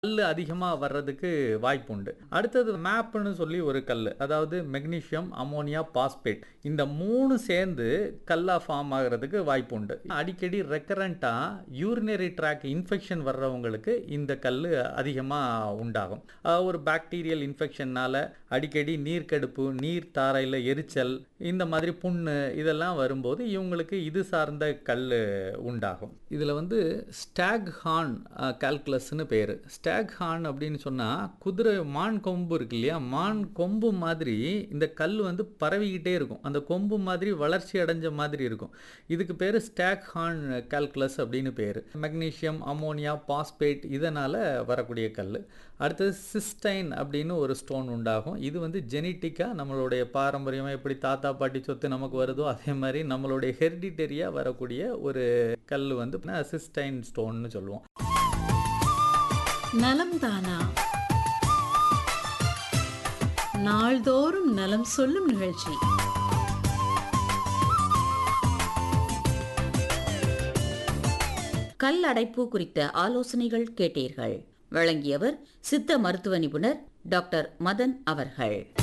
கல் அதிகமாக வர்றதுக்கு வாய்ப்புண்டு அடுத்தது மேப்னு சொல்லி ஒரு கல் அதாவது மெக்னீஷியம் அமோனியா பாஸ்பேட் இந்த மூணு சேர்ந்து கல்லா ஃபார்ம் ஆகிறதுக்கு வாய்ப்புண்டு அடிக்கடி ரெக்கரண்ட்டாக யூரினரி ட்ராக் இன்ஃபெக்ஷன் வர்றவங்களுக்கு இந்த கல் அதிகமாக உண்டாகும் அஹ் ஒரு பாக்டீரியல் இன்ஃபெக்ஷன்னால அடிக்கடி நீர்க்கடுப்பு நீர் தாரையில் எரிச்சல் இந்த மாதிரி புண்ணு இதெல்லாம் வரும்போது இவங்களுக்கு இது சார்ந்த கல் உண்டாகும் இதில் வந்து ஸ்டாக் ஹார்ன் கால்குலஸ்னு பேர் ஸ்டாக் ஹார்ன் அப்படின்னு சொன்னால் குதிரை மான் கொம்பு இருக்கு இல்லையா மான் கொம்பு மாதிரி இந்த கல் வந்து பரவிக்கிட்டே இருக்கும் அந்த கொம்பு மாதிரி வளர்ச்சி அடைஞ்ச மாதிரி இருக்கும் இதுக்கு பேர் ஸ்டாக் ஹார்ன் கால்குலஸ் அப்படின்னு பேர் மெக்னீஷியம் அமோனியா பாஸ்பேட் இதனால் வரக்கூடிய கல் அடுத்தது சிஸ்டைன் அப்படின்னு ஒரு ஸ்டோன் உண்டாகும் இது வந்து ஜெனட்டிக்காக நம்மளுடைய பாரம்பரியமாக எப்படி தாத்தா பாட்டி சொத்து நமக்கு வருதோ அதே மாதிரி நம்மளுடைய ஹெரிடிட்டரியாக வரக்கூடிய ஒரு கல் வந்து சிஸ்டைன் ஸ்டோன்னு சொல்லுவோம் நலம் தானா நாள்தோறும் நலம் சொல்லும் நிகழ்ச்சி கல் அடைப்பு குறித்த ஆலோசனைகள் கேட்டீர்கள் வழங்கியவர் சித்த மருத்துவ நிபுணர் டாக்டர் மதன் அவர்கள்